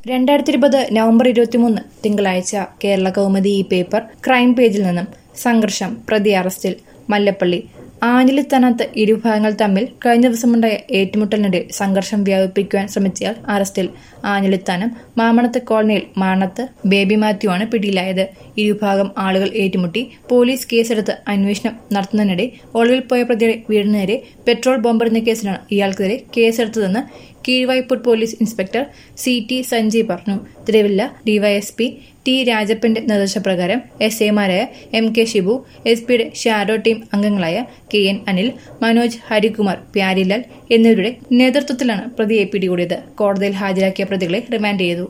രണ്ടായിരത്തി ഇരുപത് നവംബർ ഇരുപത്തിമൂന്ന് തിങ്കളാഴ്ച കേരള കൗമുദി ഈ പേപ്പർ ക്രൈം പേജിൽ നിന്നും സംഘർഷം പ്രതി അറസ്റ്റിൽ മല്ലപ്പള്ളി ആഞ്ഞിലിത്തനത്ത് ഇരുഭാഗങ്ങൾ തമ്മിൽ കഴിഞ്ഞ ദിവസമുണ്ടായ ഏറ്റുമുട്ടലിനിടെ സംഘർഷം വ്യാപിപ്പിക്കുവാൻ ശ്രമിച്ചയാൾ അറസ്റ്റിൽ ആഞ്ഞിലിത്താനം മാമണത്ത് കോളനിയിൽ മാണത്ത് ബേബി മാത്യു ആണ് പിടിയിലായത് ഇരുഭാഗം ആളുകൾ ഏറ്റുമുട്ടി പോലീസ് കേസെടുത്ത് അന്വേഷണം നടത്തുന്നതിനിടെ ഒളിവിൽ പോയ പ്രതിയുടെ വീടിന് നേരെ പെട്രോൾ ബോംബെറിഞ്ഞ കേസിലാണ് ഇയാൾക്കെതിരെ കേസെടുത്തതെന്ന് Keezhvaipur police inspector C T Sanjay പറഞ്ഞു തിരുവല്ല ഡിവൈഎസ്പി ടി രാജപ്പന്റെ നിർദ്ദേശപ്രകാരം എസ് എമാരായ എം കെ ഷിബു എസ് പിയുടെ ഷാഡോ ടീം അംഗങ്ങളായ കെ എൻ അനിൽ മനോജ് ഹരികുമാർ പ്യാരിലാൽ എന്നിവരുടെ നേതൃത്വത്തിലാണ് പ്രതിയെ പിടികൂടിയത് കോടതിയിൽ ഹാജരാക്കിയ പ്രതികളെ റിമാൻഡ് ചെയ്തു